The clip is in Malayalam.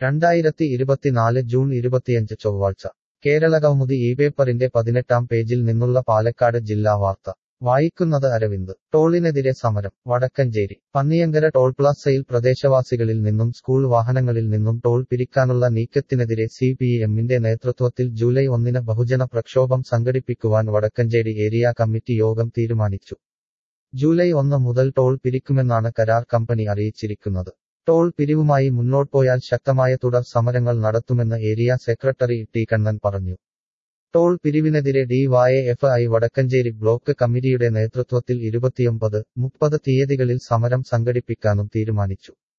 രണ്ടായിരത്തി ഇരുപത്തിനാല് ജൂൺ ഇരുപത്തിയഞ്ച് ചൊവ്വാഴ്ച കേരള കൗമുദി ഈ പേപ്പറിന്റെ പതിനെട്ടാം പേജിൽ നിന്നുള്ള പാലക്കാട് ജില്ലാ വാർത്ത വായിക്കുന്നത് അരവിന്ദ് ടോളിനെതിരെ സമരം വടക്കഞ്ചേരി പന്നിയങ്കര ടോൾ പ്ലാസയിൽ പ്രദേശവാസികളിൽ നിന്നും സ്കൂൾ വാഹനങ്ങളിൽ നിന്നും ടോൾ പിരിക്കാനുള്ള നീക്കത്തിനെതിരെ സി പി എമ്മിന്റെ നേതൃത്വത്തിൽ ജൂലൈ ഒന്നിന് ബഹുജന പ്രക്ഷോഭം സംഘടിപ്പിക്കുവാൻ വടക്കഞ്ചേരി ഏരിയ കമ്മിറ്റി യോഗം തീരുമാനിച്ചു ജൂലൈ ഒന്ന് മുതൽ ടോൾ പിരിക്കുമെന്നാണ് കരാർ കമ്പനി അറിയിച്ചിരിക്കുന്നത് ടോൾ പിരിവുമായി മുന്നോട്ടുപോയാൽ ശക്തമായ തുടർ സമരങ്ങൾ നടത്തുമെന്ന് ഏരിയ സെക്രട്ടറി ടി കണ്ണൻ പറഞ്ഞു ടോൾ പിരിവിനെതിരെ ഡിവൈഎഫ് ഐ വടക്കഞ്ചേരി ബ്ലോക്ക് കമ്മിറ്റിയുടെ നേതൃത്വത്തിൽ ഇരുപത്തിയൊമ്പത് മുപ്പത് തീയതികളിൽ സമരം സംഘടിപ്പിക്കാനും തീരുമാനിച്ചു